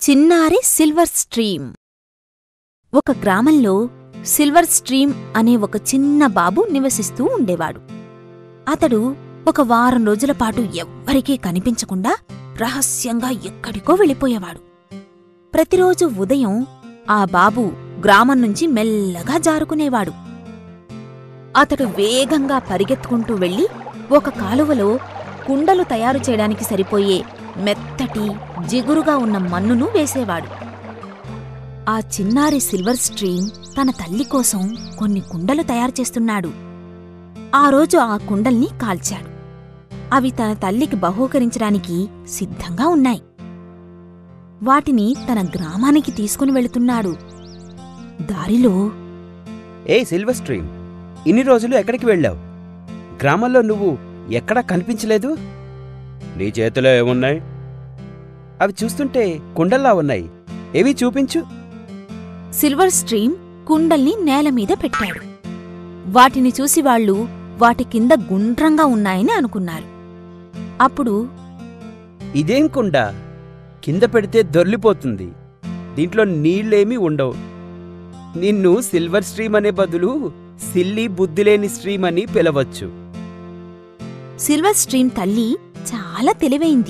చిన్నారి silver stream ఒక గ్రామంలో సిల్వర్ స్ట్రీమ్ అనే ఒక చిన్న బాబు నివసిస్తూ ఉండేవాడు అతడు ఒక వారం రోజుల పాటు ఎవ్వరికీ కనిపించకుండా రహస్యంగా ఎక్కడికో వెళ్ళిపోయేవాడు ప్రతిరోజు ఉదయం ఆ బాబు గ్రామం నుంచి మెల్లగా జారుకునేవాడు అతడు వేగంగా పరిగెత్తుకుంటూ వెళ్ళి ఒక కాలువలో కుండలు తయారు చేయడానికి సరిపోయే మెత్తటి జిగురుగా ఉన్న మన్నును వేసేవాడు ఆ చిన్నారి సిల్వర్ స్ట్రీమ్ తన తల్లి కోసం కొన్ని కుండలు తయారు చేస్తున్నాడు ఆ రోజు ఆ కుండల్ని కాల్చాడు అవి తన తల్లికి బహూకరించడానికి సిద్ధంగా ఉన్నాయి వాటిని తన గ్రామానికి తీసుకుని వెళుతున్నాడు దారిలో ఏ సిల్వర్ స్ట్రీమ్ ఇన్ని రోజులు ఎక్కడికి వెళ్ళావు గ్రామంలో నువ్వు ఎక్కడా కనిపించలేదు నీ చేతిలో ఏమున్నాయి అవి చూస్తుంటే కుండల్లా ఉన్నాయి ఏవి చూపించు సిల్వర్ స్ట్రీమ్ కుండల్ని నేల మీద పెట్టాడు వాటిని చూసి వాళ్ళు వాటి కింద గుండ్రంగా ఉన్నాయని అనుకున్నారు అప్పుడు ఇదేం కుండ కింద పెడితే దొర్లిపోతుంది దీంట్లో నీళ్ళేమీ ఉండవు నిన్ను సిల్వర్ స్ట్రీమ్ అనే బదులు సిల్లి బుద్ధిలేని స్ట్రీమ్ అని పిలవచ్చు సిల్వర్ స్ట్రీమ్ తల్లి చాలా తెలివైంది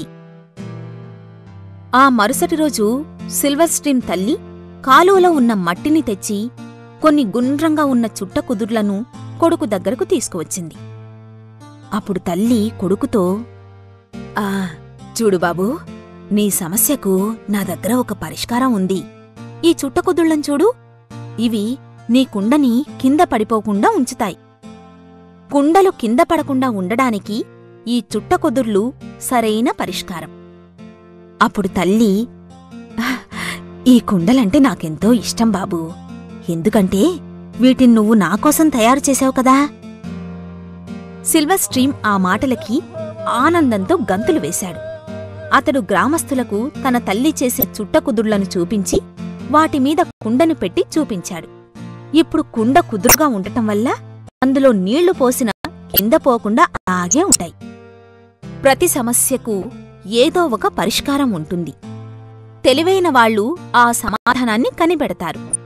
ఆ మరుసటి రోజు సిల్వర్ స్ట్రీమ్ తల్లి కాలువలో ఉన్న మట్టిని తెచ్చి కొన్ని గుండ్రంగా ఉన్న చుట్ట కుదుర్లను కొడుకు దగ్గరకు తీసుకువచ్చింది అప్పుడు తల్లి కొడుకుతో ఆ చూడు బాబూ నీ సమస్యకు నా దగ్గర ఒక పరిష్కారం ఉంది ఈ చుట్ట కుదుళ్లను చూడు ఇవి నీ కుండని కింద పడిపోకుండా ఉంచుతాయి కుండలు కింద పడకుండా ఉండడానికి ఈ చుట్టకుదుర్లు సరైన పరిష్కారం అప్పుడు తల్లి "ఆహ్, ఈ కుండలంటే నాకెంతో ఇష్టం బాబూ ఎందుకంటే వీటిని నువ్వు నాకోసం తయారు చేశావు కదా సిల్వర్ స్ట్రీమ్ ఆ మాటలకి ఆనందంతో గంతులు వేశాడు అతడు గ్రామస్తులకు తన తల్లి చేసే చుట్టకుదుర్లను చూపించి వాటిమీద కుండను పెట్టి చూపించాడు ఇప్పుడు కుండ కుదురుగా ఉండటం వల్ల అందులో నీళ్లు పోసిన కింద పోకుండా అలాగే ఉంటాయి ప్రతి సమస్యకు ఏదో ఒక పరిష్కారం ఉంటుంది తెలివైన వాళ్ళు ఆ సమాధానాన్ని కనిపెడతారు